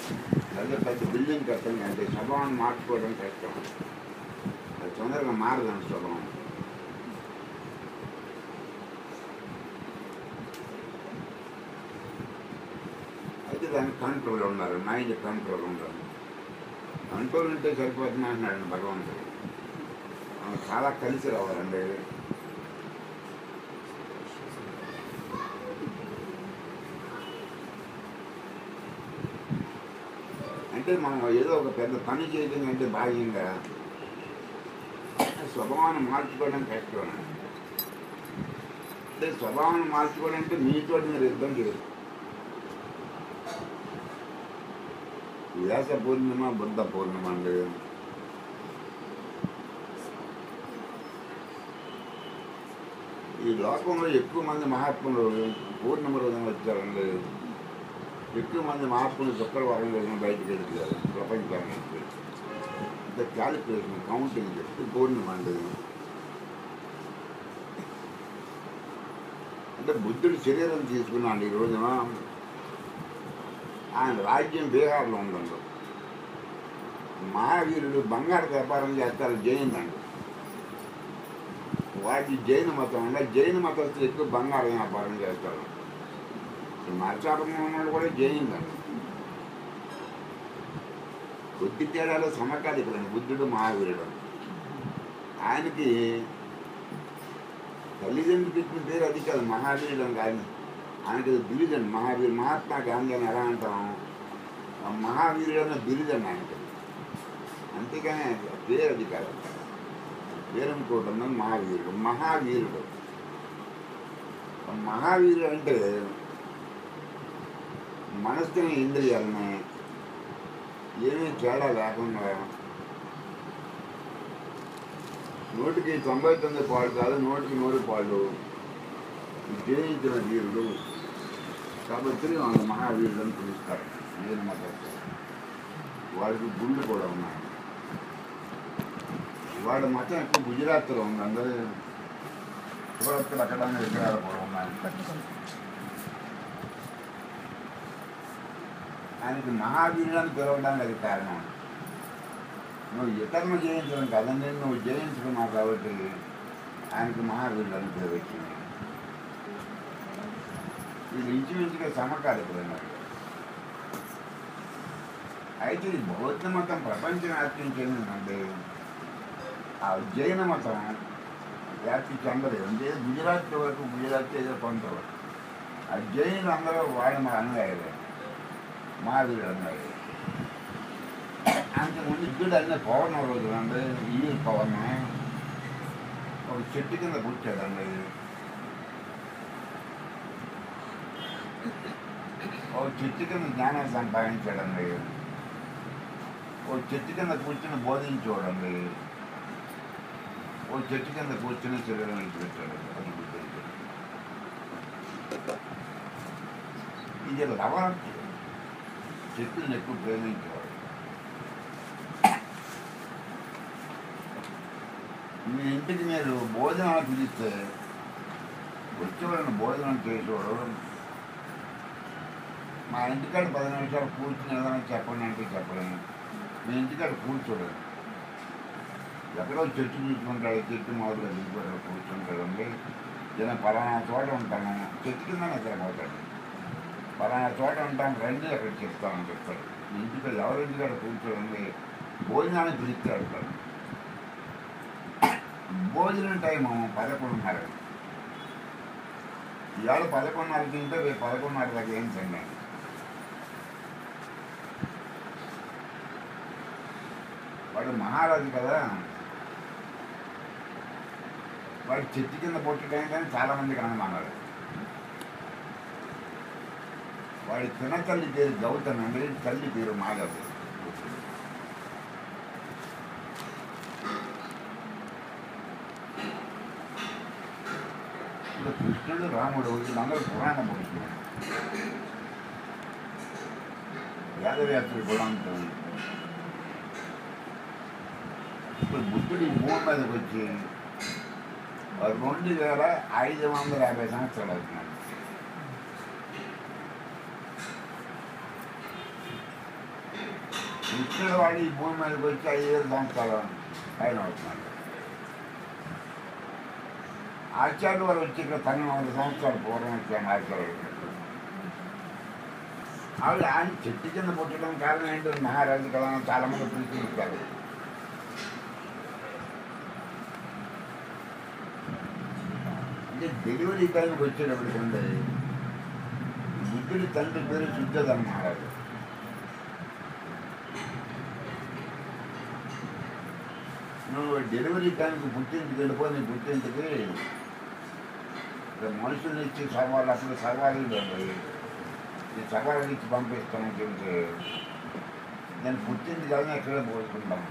పెద్ద పెద్ద బిల్డింగ్ కట్టండి అంటే స్వభావాన్ని మార్చుకోవడం కష్టం అది తొందరగా మారదని స్వభావం అయితే దానికి కంట్రోల్ ఉన్నారు మైండ్ కంట్రోల్ ఉండాలి కంట్రోల్ ఉంటే సరిపోతుంది అంటున్నాడు భగవంతుడు మనం చాలా కలిసి రావాలండి అంటే మనం ఏదో ఒక పెద్ద పని చేయడం అంటే భాగ్యంగా స్వభావాన్ని మార్చుకోవడం కష్టం అంటే స్వభావాన్ని మార్చుకోవడం అంటే మీతో మీరు యుద్ధం చేయరు వ్యాస పూర్ణిమ బుద్ధ పూర్ణిమ అండి ఈ లోకంలో ఎక్కువ మంది మహాత్ములు పూర్ణిమ రోజున వచ్చారండి ఎక్కువ మంది మహాత్ములు శుక్రవారం రోజున బయటకు వెళ్తారు ప్రపంచానికి ఇంత క్యాలిక్యులేషన్ కౌంటింగ్ చెప్తే పూర్ణిమ అండి అంటే బుద్ధుడు శరీరం తీసుకున్నాడు ఈ రోజున ఆయన రాజ్యం బీహార్లో ఉందండి మహావీరుడు బంగారు వ్యాపారం చేస్తారు జైన్ అండి వాటి జైన మతం అంటే జైన మతస్థులు ఎక్కువ బంగారం వ్యాపారం చేస్తారు ఈ మార్చాపం ఉన్నవాళ్ళు కూడా జైన్ అండి బుద్ధి తేడాలో సమకాలికులండి బుద్ధుడు మహావీరుడు ఆయనకి తల్లిదండ్రులు పెట్టిన పేరు అది కాదు మహావీరుడు అని కాదు ఆయనకి అది బిరుదండి మహావీరు మహాత్మా గాంధీ అని ఎలా అంటాం ఆ మహావీరుడు అన్న బిరుదండి ఆయనకి అంతేగాని ఆ పేరు అది కాదు పేరు ఇంకోటి ఉంది మహావీరుడు మహావీరుడు ఆ మహావీరుడు అంటే మనసుని ఇంద్రియాలని ఏమీ తేడా లేకుండా నూటికి తొంభై తొమ్మిది పాలు కాదు నూటికి నూరు పాలు జయించిన వీరుడు కాబట్టి వాళ్ళు మహావీరుడు అని పిలుస్తారు నేను మద్దతు వాడికి గుండె కూడా ఉన్నాయి వాడి మతం ఎక్కువ గుజరాత్లో ఉంది అందరూ సూరత్తులు అక్కడ విగ్రహాలు కూడా ఉన్నాయి ఆయనకి మహావీరుడు అని పిలవడానికి అది కారణం నువ్వు ఇతరులను జయించడం కదండి నువ్వు జయించుకున్నావు కాబట్టి ఆయనకి మహావీరుడు అని పేరు వచ్చింది వీళ్ళు ఇంచుమించుగా సమకాలికులు అన్నారు అయితే ఈ బౌద్ధ మతం ప్రపంచం వ్యాప్తించేందంటే ఆ జైన మతం వ్యాప్తి చెందలేదు అంటే గుజరాత్ వరకు గుజరాత్ ఏదో కొంత వరకు ఆ జైనులు అందరూ వాడు మా అనుయాయులే మహావీరుడు అన్నారు అంతకుముందు ఇద్దరు అన్నీ పౌర్ణం రోజు అండి ఈ పౌర్ణం ఒక చెట్టు కింద కూర్చోడండి ఓ చెట్టు కింద జ్ఞానం సంపాదించాడండి ఓ చెట్టు కింద కూర్చుని బోధించోడండి ఓ చెట్టు కింద కూర్చుని శరీరం విడిచిపెట్టాడు అది గుర్తించాడు ఇది లవణం చెట్టుని ఎక్కువ ప్రేమించేవాడు మీ ఇంటికి మీరు భోజనాలు పిలిస్తే వచ్చేవాళ్ళని భోజనం చేసేవాడు మా ఇంటికాడ పది నిమిషాలు కూర్చుని ఏదైనా చెప్పండి అంటే చెప్పలేను మీ ఇంటికాడ కూర్చోడు ఎక్కడో చెట్టు చూసుకుంటాడు చెట్టు మొదలుగా దిగిపోతాడు కూర్చుంటాడు అండి నేను పలానా చోట ఉంటాను చెట్టు కింద నిద్రపోతాడు పలానా చోట ఉంటాను రండి అక్కడ చెప్తానని చెప్తాడు మీ ఇంటికాడ ఎవరి ఇంటికాడ కూర్చోడండి భోజనాన్ని పిలుస్తాడు సార్ భోజనం టైం పదకొండున్నర ఇవాళ పదకొండున్నర తింటే రేపు పదకొండున్నర దాకా ఏం తిన్నాను వాడు మహారాజు కదా వాడు చెట్టు కింద పొట్టడం కానీ చాలా మందికి అనుమానాలు వాడి చిన్న తల్లి పేరు గౌతమ్ అండి తల్లి పేరు మాధవ్ ఇప్పుడు కృష్ణుడు రాముడు వీళ్ళందరూ పురాణ పురుషులు వేదవ్యాసుడు కూడా ఉంటుంది ఇప్పుడు బుద్ధుడు ఈ భూమి మీదకి వచ్చి రెండు వేల ఐదు వందల యాభై సంవత్సరాలు అవుతున్నాడు కృష్ణుడు వాడు ఈ భూమి మీదకి వచ్చి ఐదు సంవత్సరాలు ఆయన అవుతున్నాడు ఆచార్యులు వారు వచ్చి ఇక్కడ పన్నెండు వందల సంవత్సరాలు పూర్వం వచ్చాను ఆచార్యులు ఆవిడ ఆయన చెట్టు కింద పుట్టడం కారణం ఏంటో మహారాజు కదా అని చాలా మంది ప్రశ్నిస్తారు అంటే డెలివరీ టైంకి వచ్చేటప్పటికంటే బుద్ధుడి తండ్రి పేరు శుద్ధోధన మహారాజు నువ్వు డెలివరీ టైంకి పుట్టింటికి వెళ్ళిపోయి నీ పుట్టింటికి ఇక్కడ మనుషుల్ని ఇచ్చి సవాళ్ళు అప్పుడు సవాళ్ళు ఇవ్వండి ఈ సవాళ్ళు ఇచ్చి పంపిస్తామని చెబితే నేను పుట్టింది కానీ ఎక్కడే పోసుకుంటాను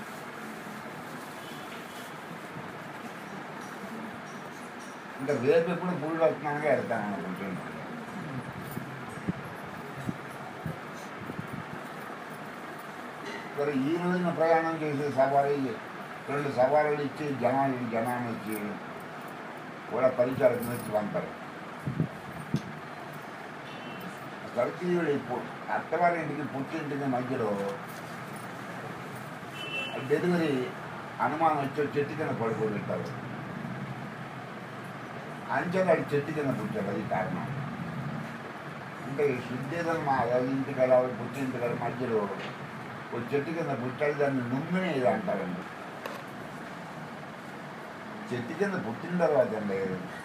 ఇంకా రేపు ఎప్పుడు పుళ్ళు వస్తున్నాగా వెళ్తాను అనుకుంటున్నాను మరి ఈ రోజున ప్రయాణం చేసే సవారీ రెండు సవారీలు ఇచ్చి జనాలు జనాన్ని ఇచ్చి కూడా పరిచారకులు ఇచ్చి పంపారు తరచీయుడు ఇప్పుడు అత్తవారింటికి పుట్టింటికి మధ్యలో డెలివరీ అనుమానం వచ్చి చెట్టు కింద పడుకోబెట్టారు అంచెలు చెట్టు కింద పుట్టాడు అది కారణం అంటే శుద్ధేదం మా ఇంటికి అలా పుట్టింటి కదా మధ్యలో ఒక చెట్టు కింద పుట్టాడు దాన్ని నుమ్మినేది అంటారండి చెట్టు కింద పుట్టిన తర్వాత అండి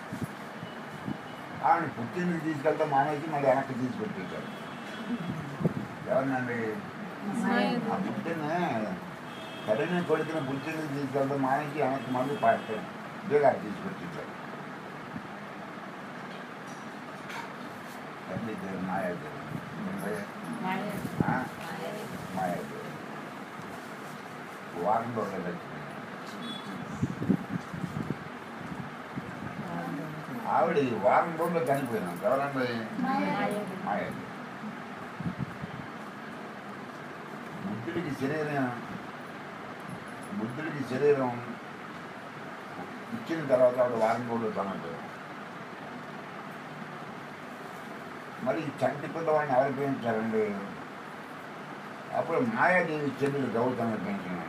ఆవిడ పుట్టింది తీసుకెళ్తే మానేసి మళ్ళీ వెనక్కి తీసుకొచ్చేసారు ఎవరినండి ఆ పుట్టిన కరీన కొడుకున పుట్టింది తీసుకెళ్తే మానేసి వెనక్కి మళ్ళీ పాడతారు బేగారు తీసుకొచ్చేసారు తల్లి పేరు మాయాదేవి ఆ? మాయాదేవి వారం రోజులు వచ్చింది ఆవిడ ఈ వారం రోజుల్లో చనిపోయినాం ఎవరండి మాయాదేవి బుద్ధుడికి శరీరం బుద్ధుడికి శరీరం ఇచ్చిన తర్వాత ఆవిడ వారం రోజులు చనిపోయాం మరి ఈ చంటి పిల్లవాడిని ఎవరు పెంచారండి అప్పుడు మాయాదేవి చెల్లెలు గౌతమి పెంచినాడు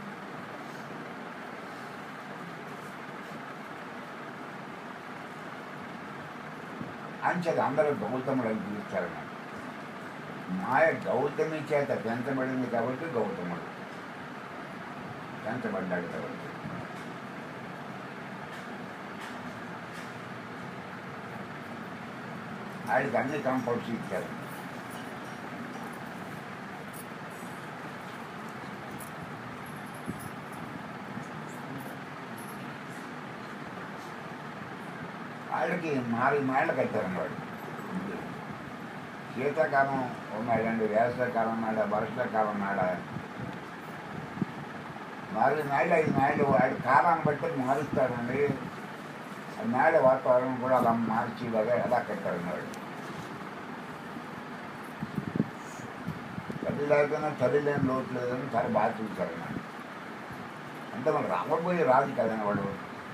అంచెలు అందరూ గౌతముడు అని పిలుస్తారన్నమాట మాయ గౌతమి చేత పెంచబడింది కాబట్టి గౌతముడు పెంచబడ్డాడు కాబట్టి ఆయనకి అన్ని కంపల్స్ ఇచ్చారు ఆయనకి మారి మాయలు కట్టారన్నవాడు శీతాకాలం ఉన్నాడండి వేసవికాలం ఉన్నాడా వర్షాకాలం ఉన్నాడా నాలుగు నాయుడు ఐదు నాయుడు వాడి కాలాన్ని బట్టి మారుస్తాడండి ఆ నాయుడు వాతావరణం కూడా అలా మార్చి ఇలాగా ఎలా కట్టారన్నాడు తల్లి లేకపోయినా తల్లి లేని లోటు లేదని చాలా బాగా చూశారన్నాడు అంటే మన రాబోయే రాజు కదండి వాడు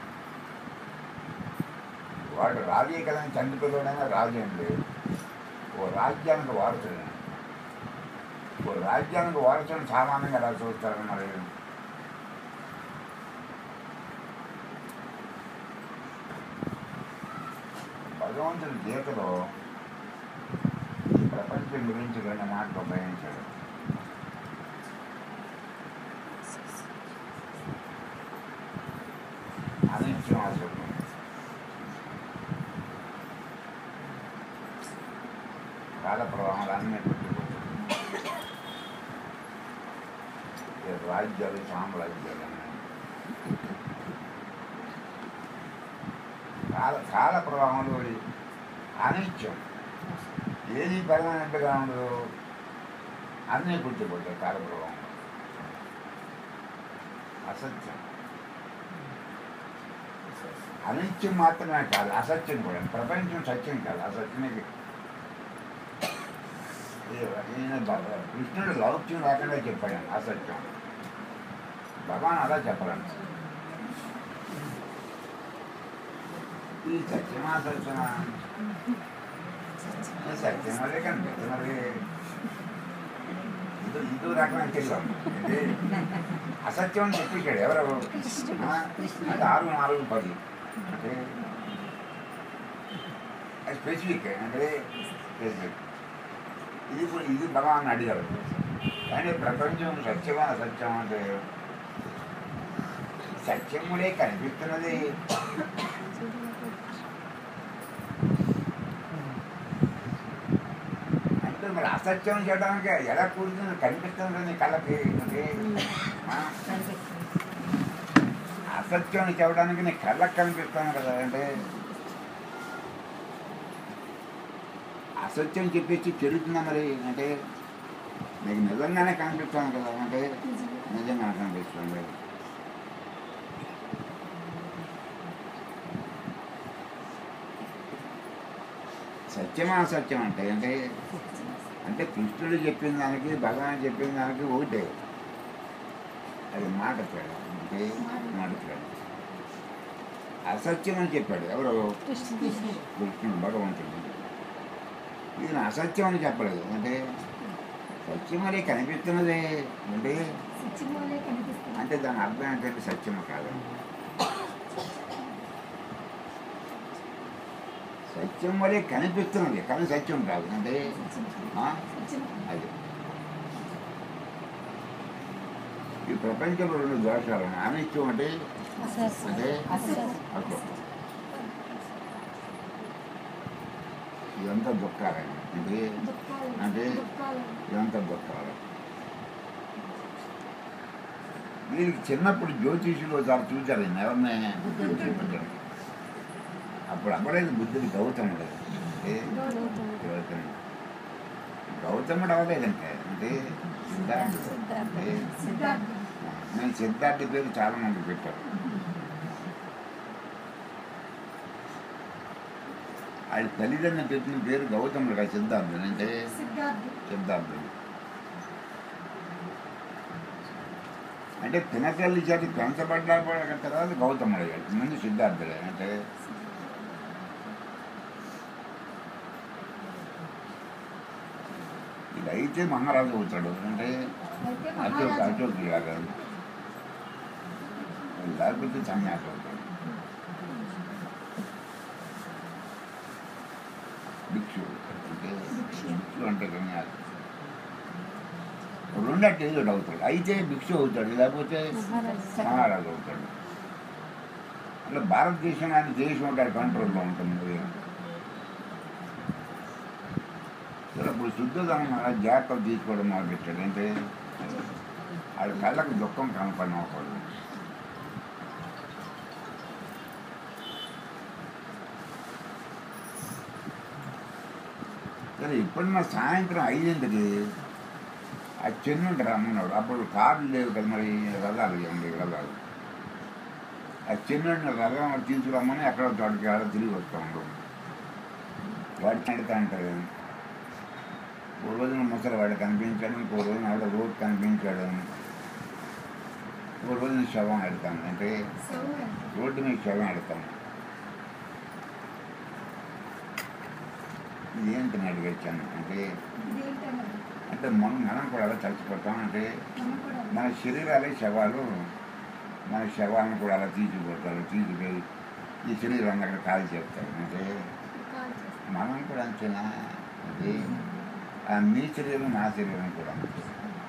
వాడు రాజే కదని తండ్రి పిల్లడైనా రాజు అండి ఓ రాజ్యానికి వారసుడు ఓ రాజ్యానికి వారసుడు సామాన్యంగా ఎలా చూస్తారు మరి భగవంతుడి గీతలో ప్రపంచం గురించి రెండు మాటలు ఉపయోగించాడు అనిత్యం అసలు కాల ప్రవాహాలన్నీ పెట్టుకుంటుంది రాజ్యాలు సామ్రాజ్యాలు అన్నీ. కాల కాల ప్రవాహంలో ఈ అనిత్యం ఏది పర్మనెంట్గా ఉండదు అన్నీ పుట్టిపోతాయి కాల ప్రవాహం అసత్యం అనిత్యం మాత్రమే కాదు అసత్యం కూడా ప్రపంచం సత్యం కాదు అసత్యమే ఈయన భగ- కృష్ణుడు లౌక్యం లేకుండా చెప్పాడు అసత్యం భగవాన్ అలా చెప్పాలండి ఈ సత్యమా సత్యమా ఈ సత్యం వల్లే కనిపిస్తున్నది ఇది ఇంకో రకమైన తెలియదు అంటే అసత్యం అని చెప్పేశాడు ఎవరు ఆ? అంటే ఆరు నాలుగు పది అంటే అది స్పెసిఫిక్ అంటే స్పెసిఫిక్ ఇది కూడా ఇది భగవాన్ అడిగారు కానీ ప్రపంచం సత్యమా అసత్యం అంటే సత్యముడే కనిపిస్తున్నది అంటే మరి అసత్యం చేయడానికి ఎలా కూర్చుంది కనిపిస్తుంది నీ కళ్ళకి అంటే, ఆ? అసత్యం చెప్పడానికి నీ కళ్ళకి కనిపిస్తాను కదా అంటే అసత్యం చెప్పేసి చెడుతుందా మరి అంటే నీకు నిజంగానే కనిపిస్తాను కదా అంటే నిజంగా కనిపిస్తుంది సత్యమా అసత్యం అంటే అంటే అంటే కృష్ణుడు చెప్పిన దానికి భగవాన్ చెప్పిన దానికి ఒకటే అది మాట తేడా అంటే మాట తేడా అసత్యం అని చెప్పాడు ఎవరు కృష్ణుడు భగవంతుడు ఇది అసత్యం అని చెప్పలేదు అంటే సత్యం అనే కనిపిస్తున్నదే అంటే అంటే దాని అర్థం ఏంటంటే సత్యము కాదు సత్యం వలె కనిపిస్తున్నది కానీ సత్యం కాదు అంటే ఆ? అది ఈ ప్రపంచంలో రెండు దోషాలు ఉన్నాయి అనిత్యం అంటే అంటే అర్థం ఇదంతా దుఃఖాలండి అంటే అంటే ఇదంతా దుఃఖాలు వీరికి చిన్నప్పుడు జ్యోతిషులు ఒకసారి చూశారు ఈయన ఎవరిని బుద్ధుడు చూపించారు అప్పుడు అవ్వలేదు బుద్ధుడు గౌతముడు అంటే గౌతముడు గౌతముడు అవ్వలేదంటే అంటే సిద్ధార్థుడు అంటే నేను సిద్ధార్థ పేరు చాలా మంది పెట్టారు ఆయన తల్లిదండ్రులు పెట్టిన పేరు గౌతముడు కాదు సిద్ధార్థుడు అంటే సిద్ధార్థుడు అంటే తినకల్లి చేతి పెంచబడ్డా తర్వాత గౌతముడు అయ్యాడు ముందు సిద్ధార్థుడే అంటే ఇది అయితే మహారాజు అవుతాడు అంటే అశోక్ అశోక్ లాగా లేకపోతే సన్యాసి అవుతాడు భిక్షు అంటే భిక్షు అంటే సన్యాసి రెండంటే ఏదో అవుతాడు అయితే భిక్షు అవుతాడు లేకపోతే మహారాజు అవుతాడు అట్లా భారతదేశం అనే దేశం ఉంటాడు కంట్రోల్లో ఉంటుంది సరే ఇప్పుడు శుద్ధదనం అలా జాగ్రత్తలు తీసుకోవడం మొదలుపెట్టాడు అంటే వాళ్ళ కళ్ళకు దుఃఖం కనపడినవ్వకూడదు సరే ఇప్పుడున్న సాయంత్రం ఐదింటికి ఆ చెన్నుండి రమ్మన్నాడు అప్పుడు కార్లు లేవు కదా మరి రథాలు ఇవ్వండి రథాలు ఆ చెన్నుండి రథం తీసుకురమ్మని ఎక్కడో తోటకి ఆడ తిరిగి వస్తూ ఉండవు వాడి నడుతా అంటారు ఓ రోజున ముసలివాడు కనిపించాడు ఇంకో రోజున ఆవిడ రోడ్ కనిపించాడు ఓ రోజున శవం ఆడతాను అంటే రోడ్డు మీద శవం ఆడతాను ఇది ఏంటని అడిగొచ్చాను అంటే అంటే మనం మనం కూడా అలా చచ్చిపోతాం అంటే మన శరీరాలే శవాలు మన శవాలను కూడా అలా తీసుకుపోతారు తీసుకుపోయి ఈ శరీరాన్ని అక్కడ కాల్ చేస్తారు అంటే మనం కూడా అంతేనా అంటే ఆ మీ శరీరం నా శరీరం కూడా అంతే.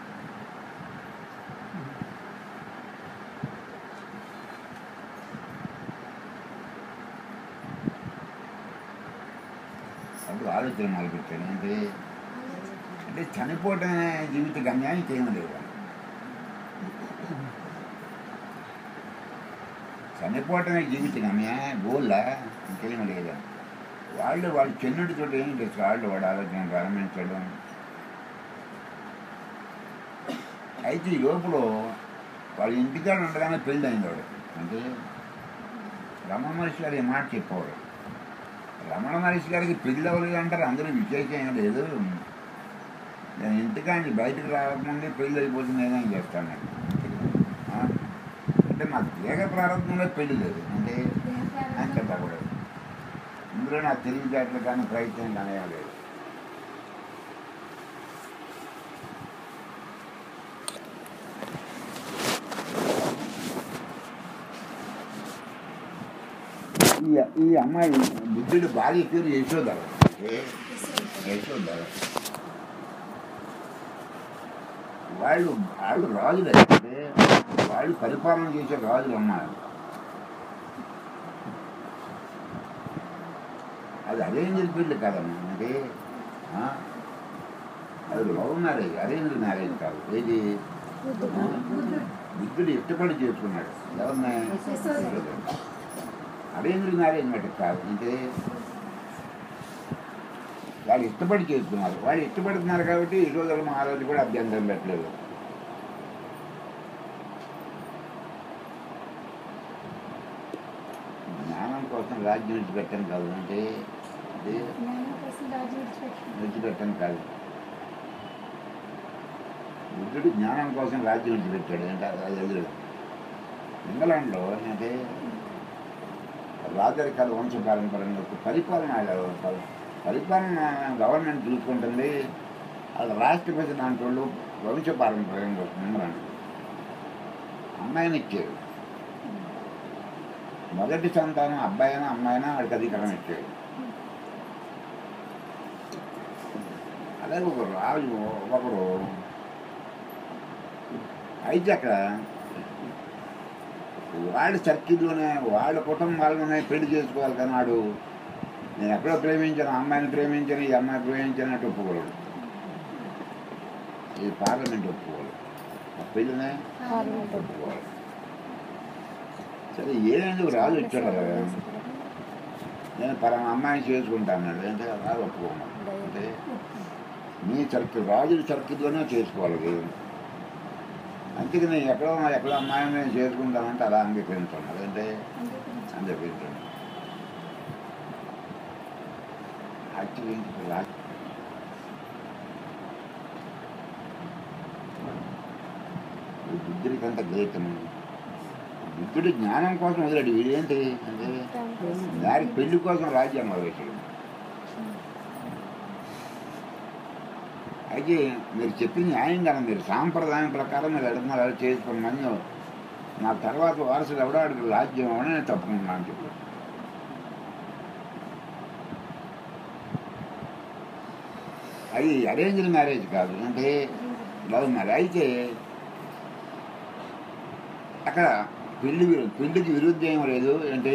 అప్పుడు ఆలోచన మొదలుపెట్టాను అంటే అంటే చనిపోవటమే జీవిత గమ్యాన్ని చేయడం లేదు చనిపోవటమే జీవిత గమ్యా గోల్లా ఇంకేం లేదా వాళ్ళు వాళ్ళు చెన్నుడితో ఏం లేదు వాళ్ళు వాడు ఆలోచన ప్రారంభించడం అయితే ఈ లోపల వాళ్ళ ఇంటికాడ ఉండగానే పెళ్ళి అయింది వాడు అంటే రమణ మహర్షి గారు ఈ మాట చెప్పేవాడు రమణ మహర్షి గారికి పెళ్ళి అవ్వలేదు అంటారు అందరూ విశేషం ఏం లేదు నేను ఇంటికాంచి బయటకు రాకముందే పెళ్ళి అయిపోతుంది ఏదైనా చేస్తాను నేను. ఆ? అంటే నాకు దేహ ప్రారంభంలో పెళ్ళి లేదు అంటే అని చెప్పకూడదు ఇందులో నా తెలివితేటలు కానీ ప్రయత్నం కానీ ఏం లేదు ఈ ఈ అమ్మాయి బుద్ధుడి భార్య పేరు యశోధర ఏ? యశోధర వాళ్ళు వాళ్ళు రాజులు అయితే వాళ్ళు పరిపాలన చేసే రాజులు అమ్మాయి అది అరేంజ్డ్ పెళ్ళి కాదమ్మా అంటే ఆ? అది లవ్ మ్యారేజ్ అరేంజ్డ్ మ్యారేజ్ కాదు ఏది ఆ? బుద్ధుడు ఇష్టపడి చేసుకున్నాడు ఎవరిని అరేంజ్డ్ మ్యారేజ్ మటుకు కాదు అంటే వాళ్ళు ఇష్టపడి చేసుకున్నారు వాళ్ళు ఇష్టపడుతున్నారు కాబట్టి ఈ రోజుల మహారాజు కూడా అభ్యంతరం పెట్టలేదు జ్ఞానం కోసం రాజ్యం విడిచిపెట్టడం కాదు అంటే అది విడిచిపెట్టడం కాదు బుద్ధుడు జ్ఞానం కోసం రాజ్యం విడిచిపెట్టాడు అంటే అది ఎదురు ఇంగ్లాండ్లో అంటే రాజరికాల వంశ పారంపరంగా ఒక పరిపాలన ప- పరిపాలన గవర్నమెంట్ చూసుకుంటుంది వాళ్ళ రాష్ట్రపతి లాంటి వాళ్ళు వంశ పారంపర్యంగా వస్తుంది ఇంగ్లాండ్ అమ్మాయిని ఇచ్చారు మొదటి సంతానం అబ్బాయినా అమ్మాయినా వాడికి అధికారం ఇచ్చాడు అలాగే ఒక రాజు ఒకడు అయితే అక్కడ వాళ్ళ సర్కిల్లోనే వాళ్ళ కుటుంబాల్లోనే పెళ్లి చేసుకోవాలి కానీ వాడు నేను ఎక్కడో ప్రేమించాను ఆ అమ్మాయిని ప్రేమించాను ఈ అమ్మాయి ప్రేమించాను అంటే ఒప్పుకోడు ఇది పార్లమెంట్ ఒప్పుకోడు ఆ పెళ్ళినే ఒప్పుకోడు సరే ఏదైంది రాజు వచ్చాడు కదా నేను పలానా అమ్మాయిని చేసుకుంటాను అంటే రాజు ఒప్పుకోమన్నాడు అంటే నీ సర్కిల్ రాజుల సర్కిల్లోనే చేసుకోవాలి అది. అందుకే నేను ఎక్కడో ఎక్కడో అమ్మాయిని నేను చేసుకుంటానంటే అలా అంగీకరించాను అదంటే అంగీకరించాను యాక్చువల్లీ రాజు ఈ బుద్ధుడికి అంత గ్రేతము బుద్ధుడు జ్ఞానం కోసం వదిలాడు వీడేంటి అంటే దారి పెళ్లి కోసం రాజ్యం మొదలెట్టాడు అయితే మీరు చెప్పింది న్యాయం కదా మీరు సాంప్రదాయం ప్రకారం మీరు అడుగుతున్నారు అలా చేసుకుని మంది నా తర్వాత వారసుడు ఎవడో అడిగి రాజ్యం అని నేను తప్పుకున్నాను అని చెప్పి అది అరేంజ్డ్ మ్యారేజ్ కాదు అంటే లవ్ మ్యారేజ్ అయితే అక్కడ పెళ్లి విరు- పెళ్లికి విరుద్ధం ఏం లేదు అంటే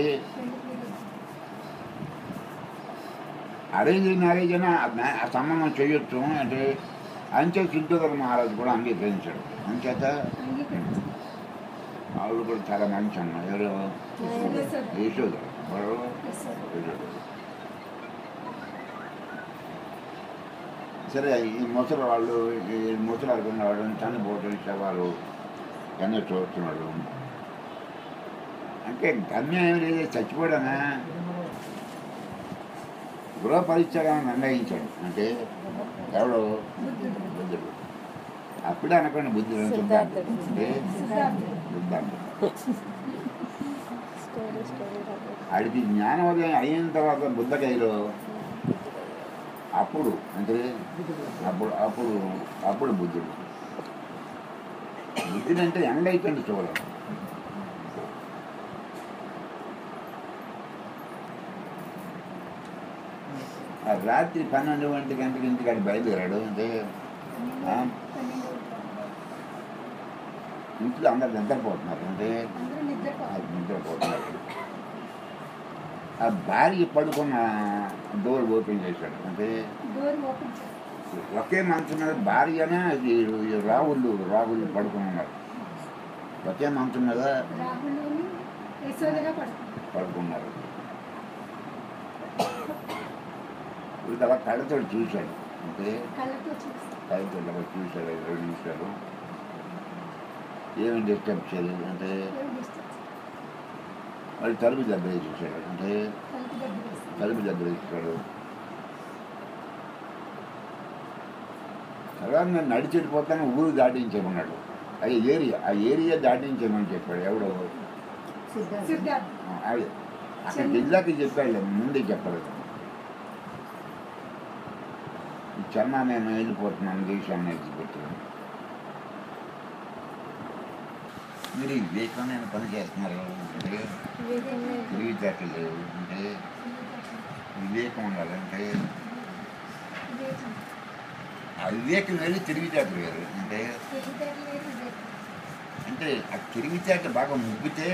అరేంజ్ మ్యారేజ్ అయినా ఆ మ్యా- ఆ సంబంధం చేయొచ్చు అంటే అంచే సిద్ధోదర మహారాజు కూడా అంగీకరించాడు అంచేత ఆవిడ కూడా చాలా మంచి అమ్మ ఎవరు యశోద ఎవరు యశోద. సరే ఈ ముసలి వాళ్ళు ఈ ముసలి అనుకున్నవాడు చనిపోవటం శవాలు అన్నీ చూస్తున్నాడు అంటే గమ్యం ఏమి లేదు చచ్చిపోవడమే గృహ పరిత్యాగాన్ని నిర్ణయించాడు అంటే ఎవడు బుద్ధుడు అప్పుడే అనుకోండి బుద్ధుడు సిద్ధాంతుడు అంటే సిద్ధాంతుడు ఆడికి జ్ఞానోదయం అయిన తర్వాత బుద్ధకైలో అప్పుడు అంటే అప్పుడు అప్పుడు అప్పుడు బుద్ధుడు బుద్ధుడు అంటే ఎండ్ అయిపోయింది చూడాలి ఆ రాత్రి పన్నెండు ఒంటి గంటకి ఇంటికి అది బయలుదేరాడు అంటే ఆ, ఇంట్లో అందరు నిద్రపోతున్నారు అంటే అది నిద్రపోతున్నారు ఆ భార్య పడుకున్న డోర్ ఓపెన్ చేశాడు అంటే ఒకే మంచం మీద భార్యనే ఇది ఈ రాహుల్ రాహుల్ పడుకుని ఉన్నారు ఒకే మంచం మీద పడుకున్నారు వీడు అలా కళ్ళతో చూశాడు అంటే కళ్ళతో అలా చూశాడు ఐదు రెండు నిమిషాలు ఏమి డిస్టర్బ్ చేయలేదు అంటే వాళ్ళు తలుపు దగ్గర చూశాడు అంటే తలుపు దగ్గర చూశాడు తర్వాత నేను నడిచి వెళ్ళిపోతాను ఊరు దాటించేమన్నాడు అది ఏరియా ఆ ఏరియా దాటించేమని చెప్పాడు ఎవడో ఆ, అది అక్కడ జిల్లాకి చెప్పాడు ముందే చెప్పలేదు ఈ చెన్న నేను వెళ్ళిపోతున్నాను దేశాన్ని విడిచిపెట్టాను మీరు ఈ వివేకమైన పని చేస్తున్నారు అంటే వివేకం లేదు. తెలివితేటలు లేవు అంటే వివేకం ఉండాలంటే వివేకం. ఆ వివేకం వేరు తెలివితేటలు వేరు అంటే తెలివితేటలు లేదు, వివేకం. అంటే ఆ తెలివితేట బాగా ముగ్గితే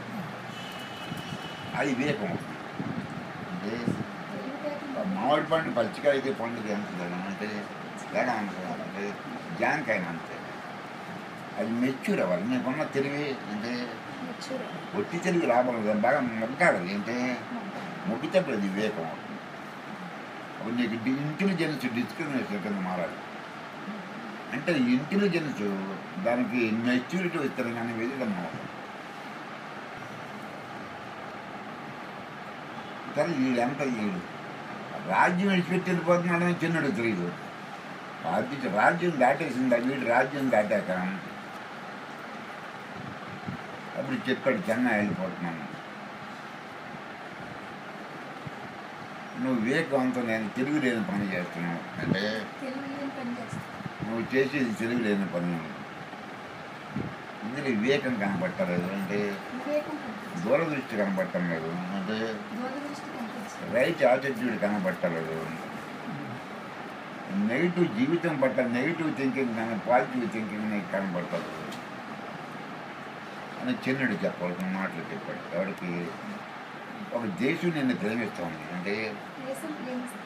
అది వివేకం అవుతుంది. అంటే తెలివితేటలు మామిడి పండు పచ్చికాయ అయితే పండుగ ఎంత ధనం అంటే ఎలా అనుకోవాలి అంటే జానకాయ అంతే అది మెచ్యూర్ అవ్వాలి నీకున్న తెలివి అంటే మెచ్యూర్. ఒట్టి తెలివి లాభం లేదు బాగా మొగ్గాలి అంటే మొగ్గితే అప్పుడు అది వివేకం అవుతుంది అప్పుడు నీకు ఇంటెలిజెన్స్ డిస్క్రిమినేషన్ కింద మారాలి అంటే ఇంటెలిజెన్స్ దానికి మెచ్యూరిటీ ఇస్తారు కానీ వెళ్ళడం అవ్వదు కానీ వీడు ఎంత వీడు రాజ్యం విడిచిపెట్టి వెళ్ళిపోతున్నాడని చిన్నడు తెలియదు రాజ్యం రాజ్యం దాటేసింది వీడు రాజ్యం దాటాక అప్పుడు చెప్పాడు చెన్నై వెళ్ళిపోతున్నాను నువ్వు వివేకవంతం నేను తెలుగు లేని పని చేస్తున్నావు అంటే తెలివి లేని పని చేస్తాం. నువ్వు చేసేది తెలుగు లేని పని ఇందులో వివేకం కనపట్టలేదు అంటే వివేకం కనిపించదు. దూరదృష్టి కనపడటం లేదు అంటే దూరదృష్టి కనిపించదు. రైట్ యాటిట్యూడ్ కనపట్టలేదు నెగిటివ్ జీవితం పట్ల నెగిటివ్ థింకింగ్ కానీ పాజిటివ్ థింకింగ్ నీకు కనపడతలేదు అని చిన్నుడు చెప్పాల్సిన మాటలు చెప్పాడు ఎవరికి ఒక దేశం నిన్ను ప్రేమిస్తోంది అంటే దేశం ప్రేమిస్తాం.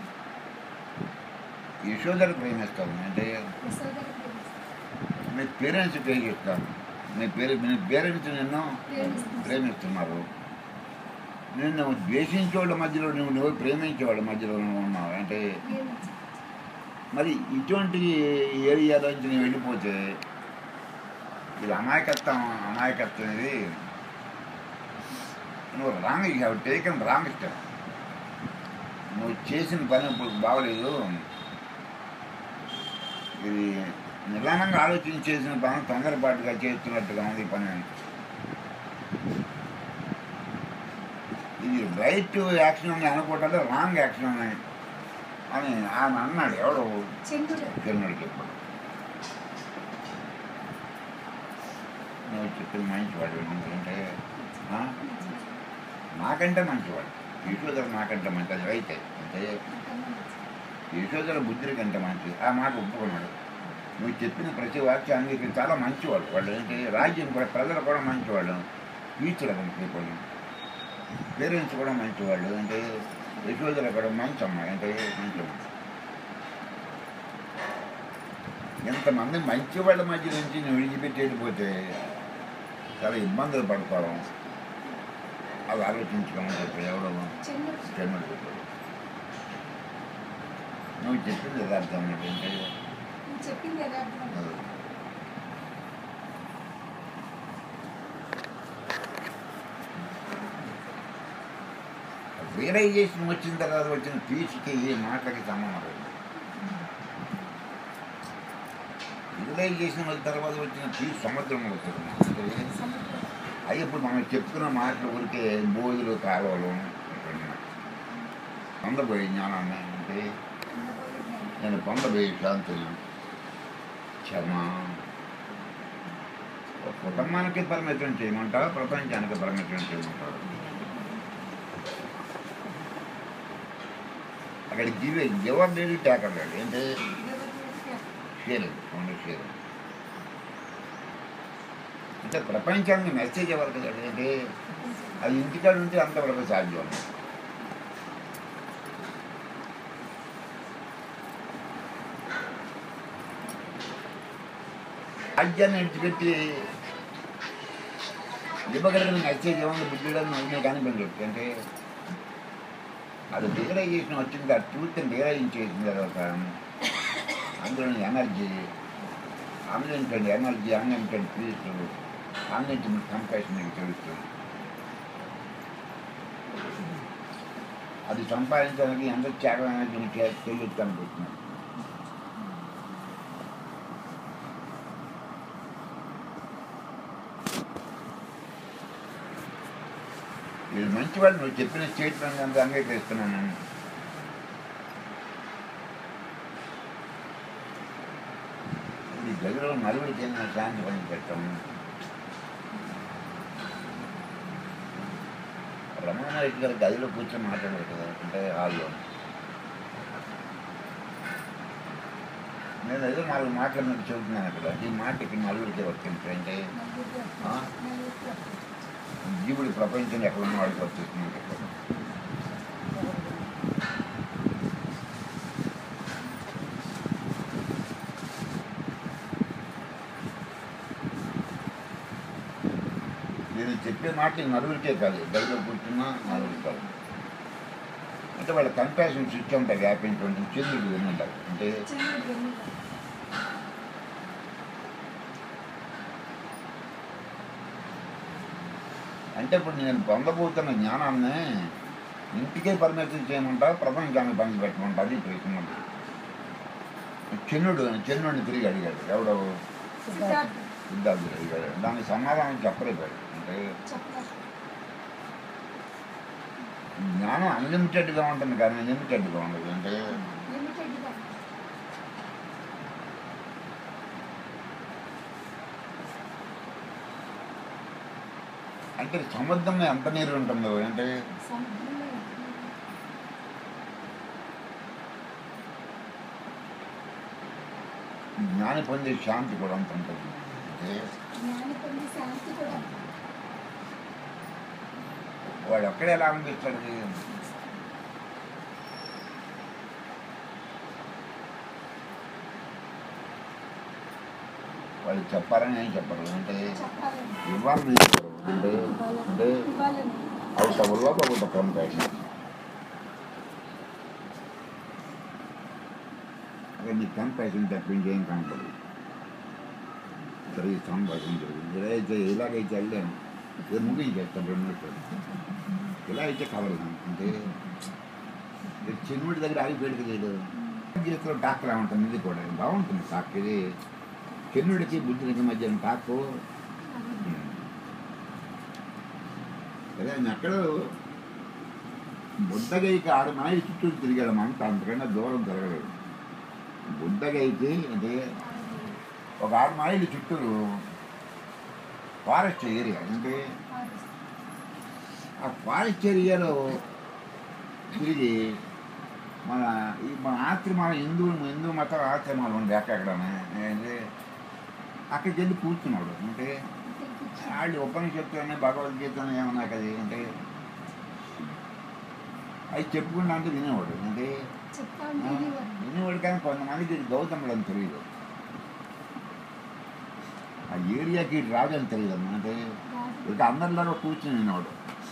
యశోదరు ప్రేమిస్తోంది అంటే యశోదను ప్రేమిస్తాం. మీ పేరెంట్స్ ప్రేమిస్తాను మీ పేరు మీ పేరెంట్స్ నిన్ను ప్రేమిస్తున్నారు. ప్రేమిస్తున్నారు నిన్ను ద్వేషించే వాళ్ళ మధ్యలో నువ్వు నువ్వు ప్రేమించే వాళ్ళ మధ్యలో నువ్వు ఉన్నావు అంటే ప్రేమించాం. మరి ఇటువంటి ఏరియాలోంచి నువ్వు వెళ్ళిపోతే ఇది అమాయకత్వం అమాయకత్వం ఇది నువ్వు wrong you have taken wrong step నువ్వు చేసిన పని ఇప్పుడు బాగలేదు ఇది నిదానంగా ఆలోచించి చేసిన పని తొందరపాటుగా చేస్తున్నట్టుగా ఉంది ఈ పని ఇది రైట్ యాక్షన్ అని అనుకోవటంలో రాంగ్ యాక్షన్ అని అని ఆయన అన్నాడు ఎవడు చంద్రుడు జన్నుడు చెప్పాడు నువ్వు చెప్పిన మంచివాడు ఎందుకంటే ఆ? నాకంటే మంచివాడు యశోదర నాకంటే మంచిది రైతే అంటే యశోదర బుద్ధుడి కంటే మంచిది ఆ మాట ఒప్పుకున్నాడు నువ్వు చెప్పిన ప్రతి వాక్యానికి చాలా మంచివాడు వాళ్ళు ఏంటి రాజ్యం కూడా ప్రజలు కూడా మంచివాళ్ళు ఫ్యూచర్ పీపుల్ పేరెంట్స్ కూడా మంచివాళ్ళు అంటే యశోదర కూడా మంచి అమ్మాయి అంటే మంచి అమ్మాయి ఎంతమంది మంచి వాళ్ళ మధ్య నుంచి నువ్వు విడిచిపెట్టి వెళ్ళిపోతే చాలా ఇబ్బందులు పడతావు అవి ఆలోచించుకోమని చెప్పి ఎవడో చంద్రుడు జన్మడు చెప్పాడు నువ్వు చెప్పింది యథార్థం ఏంటంటే నువ్వు చెప్పింది యథార్థం రియలైజేషన్ వచ్చిన తర్వాత వచ్చిన పీస్కి ఈ మాటలకి సంబంధం లేదు రియలైజేషన్ వచ్చిన తర్వాత వచ్చిన పీస్ సముద్రం అవుతుంది సముద్రం అవి ఇప్పుడు మనం చెప్పుకున్న మాటలు ఊరికే బోధులు కాలువలు పొందబోయే జ్ఞానాన్ని అంటే అందబోయే జ్ఞానం. నేను పొందబోయే శాంతులు క్షమ ఒక కుటుంబానికి పరిమితం చేయమంటావా ప్రపంచానికి పరిమితం చేయమంటావా అక్కడ గివ్ గివర్ లేదు టేకర్ లేదు ఏంటి షేరింగ్ ఓన్లీ షేరింగ్ అంటే ప్రపంచానికి మెసేజ్ ఎవరు కదా అంటే అది ఇంటికాడ ఉంటే అంతవరకు సాధ్యం రాజ్యాన్ని విడిచిపెట్టి ఇవ్వగలిగిన మెసేజ్ ఏమన్నా బుద్ధిడని నువ్వు కానీ పెళ్ళొచ్చు అంటే అది రియలైజేషన్ వచ్చింది ఆ ట్రూత్ రియలైజ్ చేసిన తర్వాత అందులో energy unlimited energy unlimited peace unlimited compassion నీకు తెలుస్తుంది అది సంపాదించడానికి ఎంత త్యాగం అనేది నీకు తెలియదు అనిపిస్తుంది ఇది మంచివాడు నువ్వు చెప్పిన స్టేట్మెంట్ అంతా అంగీకరిస్తున్నాను ఈ గదిలో నలుగురు చెందిన శాంతి పని పెట్టాము రమణ మహర్షి గారి గదిలో కూర్చొని మాట్లాడారు కదా అంటే హాల్లో నేను ఏదో నాలుగు మాటలు మీకు చెబుతున్నాను అక్కడ ఈ మాట ఇక్కడ నలుగురికి వర్తింపు అంటే నలుగురికి ఆ? నలుగురికి జీవుడి ప్రపంచంలో ఎక్కడ ఉన్న వాడికి వర్తిస్తుంది ఇక్కడ నేను చెప్పే మాట ఈ నలుగురికే కాదు గదిలో కూర్చున్నా నలుగురికి కాదు అంటే వాళ్ళ కంపాషన్ స్విచ్ ఉంటాయి వ్యాపించి చంద్రుడు వినుంటారు అంటే చంద్రుడు వెన్నెల. అంటే ఇప్పుడు నేను పొందబోతున్న జ్ఞానాన్ని ఇంటికే పరిమితం చేయమంటా ప్రపంచాన్ని పంచి పెట్టమంటా అది ప్రశ్న చిన్నుడు చిన్నుడిని తిరిగి అడిగాడు ఎవడో సిద్ధార్థ సిద్ధార్థుడు అడిగాడు దానికి సమాధానం చెప్పలేదు అంటే చెప్పలేదు జ్ఞానం అన్లిమిటెడ్గా ఉంటుంది కానీ లిమిటెడ్గా ఉండదు అంటే లిమిటెడ్గా అంటే సముద్రంలో ఎంత నీరు ఉంటుందో అంటే సముద్రంలో జ్ఞాని పొందే శాంతి కూడా అంత ఉంటుంది అంటే జ్ఞాని పొంది శాంతి కూడా వాడు ఒక్కడే ఎలా అనిపిస్తాడు వాళ్ళు చెప్పాలని ఏం చెప్పరు అంటే చెప్పాలని ఇవ్వాలని చెప్పరు అంటే అంటే ఇవ్వాలని అవుట వల్ల ఒకటి కంపాషన్ అదే నీ కంపాషన్ తప్పించి ఏం కనపడదు సరే ఈ సంభాషణ జరిగింది ఇలా అయితే ఇలాగైతే వెళ్ళాను ఇది ముగించేస్తాను రెండు నిమిషాలు ఇలా అయితే కలదు అంటే చిన్నవాడి దగ్గర ఆగిపోయాడు లేదు జీవితంలో టాక్లా ఉంటుంది ఇది కూడా బాగుంటుంది టాక్ ఇది చిన్నుడికి బుద్ధుడికి మధ్య టాకు అదే ఆయన ఎక్కడో బుద్ధగైకి ఆరు మైలు చుట్టూ తిరిగాడు అంత అంతకన్నా దూరం తిరగలేదు బుద్ధగైకి అంటే ఒక ఆరు మైలు చుట్టూరు ఫారెస్ట్ ఏరియా అంటే ఆ ఫారెస్ట్ ఏరియాలో తిరిగి మన ఈ మన ఆశ్రమాలు హిందూ హిందూ మతం ఆశ్రమాలు ఉండే అక్కడ అక్కడికి వెళ్ళి కూర్చున్నాడు అంటే వాళ్ళు ఉపనిషత్తులని భగవద్గీతను ఏమన్నా కదా అంటే అవి చెప్పుకుంటా అంటే వినేవాడు అంటే చెప్తా ఆ, ఉంటే వినేవాడు కానీ కొంతమందికి ఇది గౌతముడు అని తెలియదు ఆ ఏరియాకి ఇటు రాజు అని తెలియదు అమ్మా. అంటే ఇక అందరిలో కూర్చుని వినేవాడు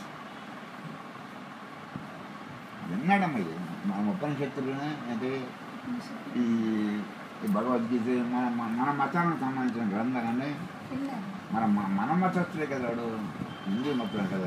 విన్నాడమ్మా ఇది మన ఉపనిషత్తులోనే అంటే ఈ ఈ భగవద్గీత మన మన- మన మతానికి సంబంధించిన గ్రంథాలన్నీ విన్నాను మన మ- మన మతస్థులే కదా వాడు హిందూ మతం కదా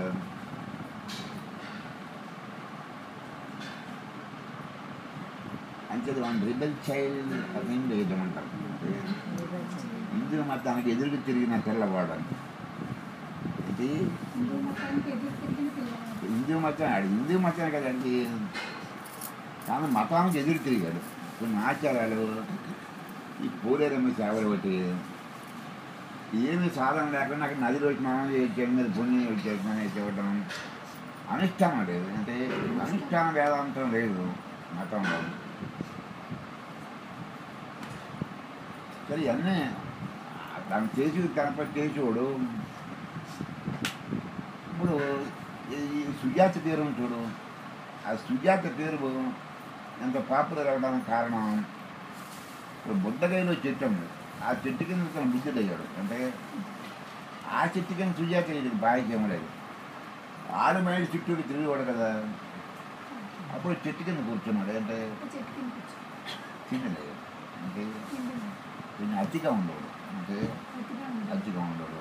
అంతే వన్ రిబల్ చైల్డ్ అని లేదమంటారు హిందూ మతానికి ఎదురు తిరిగిన పిల్లవాడు అని ఇది హిందూ మతానికి ఎదురు తిరిగిన పిల్లవాడు హిందూ మతం ఆడు హిందూ మతం కదండి కానీ మతానికి ఎదురు తిరిగాడు కొన్ని ఆచారాలు ఈ పూలేరమ్మ సేవలు ఒకటి ఏమి సాధన లేకుండా అక్కడ నదిలో స్నానం చేయడం మీద పుణ్యం వచ్చేసిన చెప్పడం అనుష్ఠానం లేదు అంటే అనుష్ఠాన వేదాంతం లేదు మతంలో సరే ఇవన్నీ తను చేసి కనపడి చేసేవాడు ఇప్పుడు ఈ- ఈ సుజాత పేరు ఉంది చూడు ఆ సుజాత పేరు ఎంత పాపులర్ అవడానికి కారణం ఇప్పుడు బుద్ధగైలో చెట్టు ఉంది ఆ చెట్టు కింద తన బుద్ధుడు అయ్యాడు అంటే ఆ చెట్టు కింద సుజాత అయ్యాడు బాగా లేదు ఆరు మైలు చుట్టూ తిరిగేవాడు కదా అప్పుడు చెట్టు కింద కూర్చున్నాడు అంటే ఒక చెట్టు కింద కూర్చో. తినలేదు అంటే కింద కొంచెం అతిగా ఉండేవాడు అంటే అతిగా ఉంది. అతిగా ఉండడు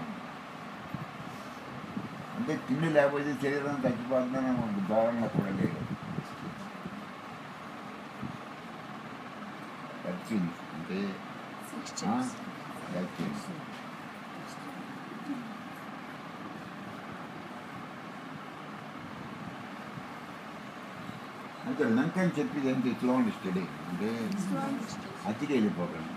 అంటే తిండి లేకపోతే శరీరం తగ్గిపోతుందని ఒక దూరంగా కూడా లేదు వచ్చింది అంటే Six ఆ, chips. వచ్చింది అంటే లంక అని చెప్పేది ఏంటి స్లో అండ్ స్టడీ అంటే Strong. అతిగా వెళ్ళిపోకండి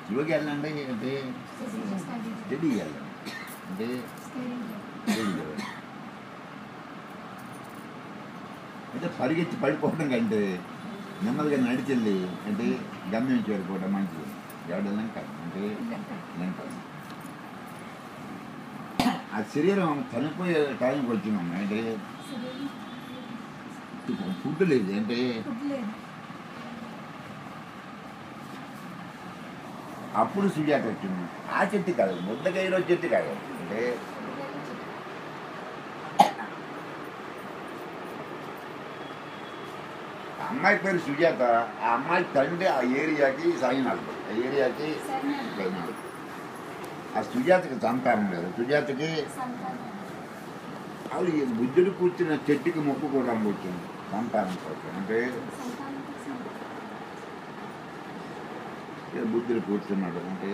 స్లోగా వెళ్ళండి అంటే స్టడీ స్టడీ వెళ్ళండి అంటే స్టడీ స్టడీ వెళ్ళండి అంటే పరిగెత్తి పడిపోవడం కంటే నెమ్మదిగా నడిచెళ్ళి అంటే గమ్యం చేరుకోవడం మంచిది ఎవడెళ్ళం కాదు అంటే నేను కాదు ఆ శరీరం చనిపోయే టైంకి వచ్చినాం అంటే ఫుడ్ లేదు అంటే ఫుడ్ లేదు అప్పుడు సుజాత వచ్చింది ఆ చెట్టు కాదు ముద్దకాయలో చెట్టు కాదు అంటే ఆ అమ్మాయి పేరు సుజాత ఆ అమ్మాయి తండ్రి ఆ ఏరియాకి సైనాలు ఆ ఏరియాకి సైనాలు ఆ సుజాతకి సంతానం లేదు సుజాతకి సంతానం ఆవిడ ఈ బుద్ధుడు కూర్చున్న చెట్టుకి మొక్కుకోవడానికి వచ్చింది సంతానం కోసం అంటే సంతానం కోసం ఈ బుద్ధుడు కూర్చున్నాడు అంటే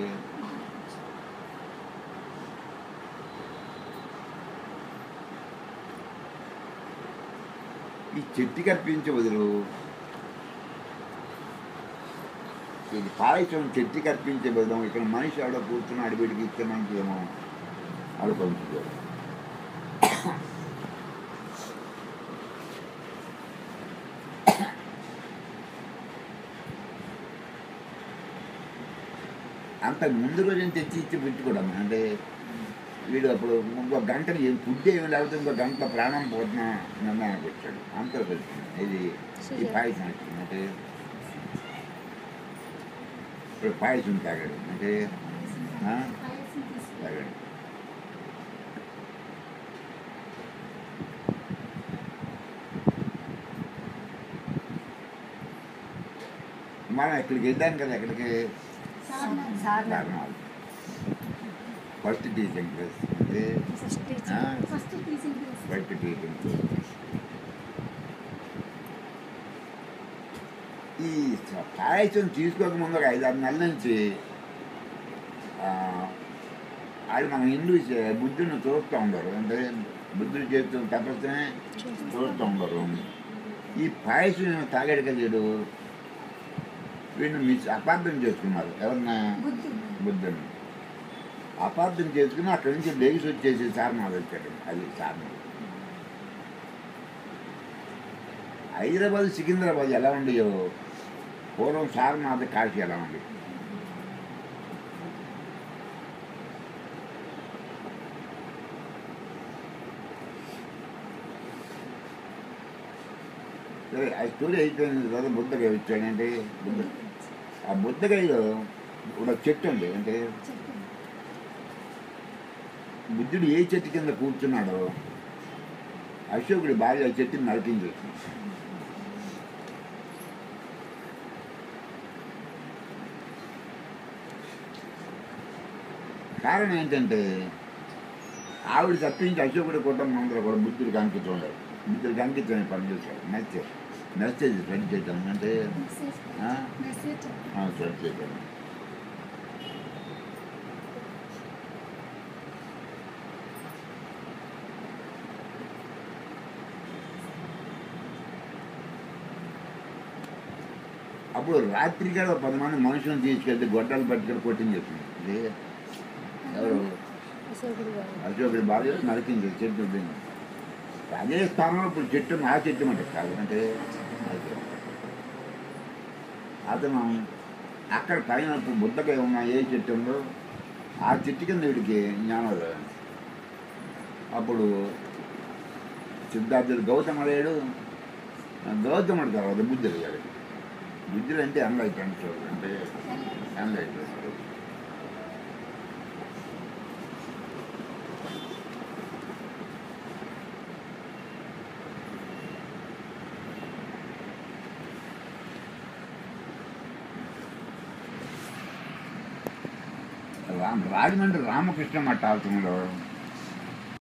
ఈ చెట్టు కప్పించే బదులు ఇది పాయసం చెట్టు కప్పించే బదులు ఇక్కడ మనిషి ఆవిడ కూర్చుని అడిబిడికి ఇస్తే మనకి ఏమో అనుకుంటున్నారు అంత ముందు రోజు తెచ్చి ఇచ్చి పెట్టుకోవడం అంటే వీడు అప్పుడు ఇంకో గంట ఏం ఫుడ్ ఏమి లేకపోతే ఇంకో గంట ప్రాణం పోతున్న నిర్ణయానికి వచ్చాడు అంత పెట్టింది ఇది ఈ పాయసం వచ్చింది అంటే ఇప్పుడు పాయసం తాగాడు అంటే ఆ? పాయసం తీసుకు తాగాడు మనం ఇక్కడికి వెళ్దాం కదా ఎక్కడికి కారణాలు ఫస్ట్ టీచింగ్ ప్లేస్ అంటే ఆ, first teaching class first teaching ఈ పాయసం తీసుకోకముందు ఒక ఐదారు నెలల నుంచి ఆ, వాళ్ళు మన హిందూ బుద్ధుని చూస్తూ ఉండరు అంటే బుద్ధుడు చేస్తున్న తపస్సునే చూస్తూ ఉండరు ఈ పాయసం తాగాడు కదా వీడు వీడిని మిస్ అపార్థం చేసుకున్నారు ఎవరన్నా బుద్ధుడు బుద్ధుని అపార్థం చేసుకుని అక్కడి నుంచి లేచి వచ్చేసి సారనాథ్ వచ్చాడు అది సారనాథ్ హైదరాబాద్ సికింద్రాబాద్ ఎలా ఉండేయో పూర్వం సారనాథ్ కాశీ ఎలా ఉంది సరే ఆ స్టోరీ అయిపోయిన తర్వాత బుద్ధగా వచ్చాడంటే బుద్ధ ఆ బుద్ధగైలో ఒక చెట్టు ఉంది అంటే చెప్పండి బుద్ధుడు ఏ చెట్టు కింద కూర్చున్నాడో అశోకుడి భార్య ఆ చెట్టుని నరికించేసింది కారణం ఏంటంటే ఆవిడ తప్పించి అశోకుడి కుటుంబం అందరూ కూడా బుద్ధుడికి అంకితం ఉండదు బుద్ధుడికి అంకితం పని చేశాడు మెసేజ్ మెసేజ్ స్ప్రెడ్ చేద్దాం అంటే మెసేజ్ ఆ? మెసేజ్ స్ప్రెడ్ చేద్దాం అప్పుడు రాత్రి కూడా పది మంది మనుషులను తీసుకెళ్తే గొడ్డలు పట్టుకొని కొట్టింది చెప్పింది ఇది ఎవరు అశోకుడి భార్య నరికింది చెట్టు దింది. అదే స్థానంలో ఇప్పుడు చెట్టు నా చెట్టు అంటే కాదు అంటే అది. అతను అక్కడ పైన ఇప్పుడు బుద్ధగా ఉన్న ఏ చెట్టు ఉందో ఆ చెట్టు కింద వీడికి జ్ఞానం రాదు. అప్పుడు సిద్ధార్థుడు గౌతమ లేడు గౌతముడు తర్వాత బుద్ధుడు గారు బుద్ధుడు అంటే అన్లైట్ అంటారు అంటే అన్లైట్ రామ రాజమండ్రి రామకృష్ణ మఠాలయంలో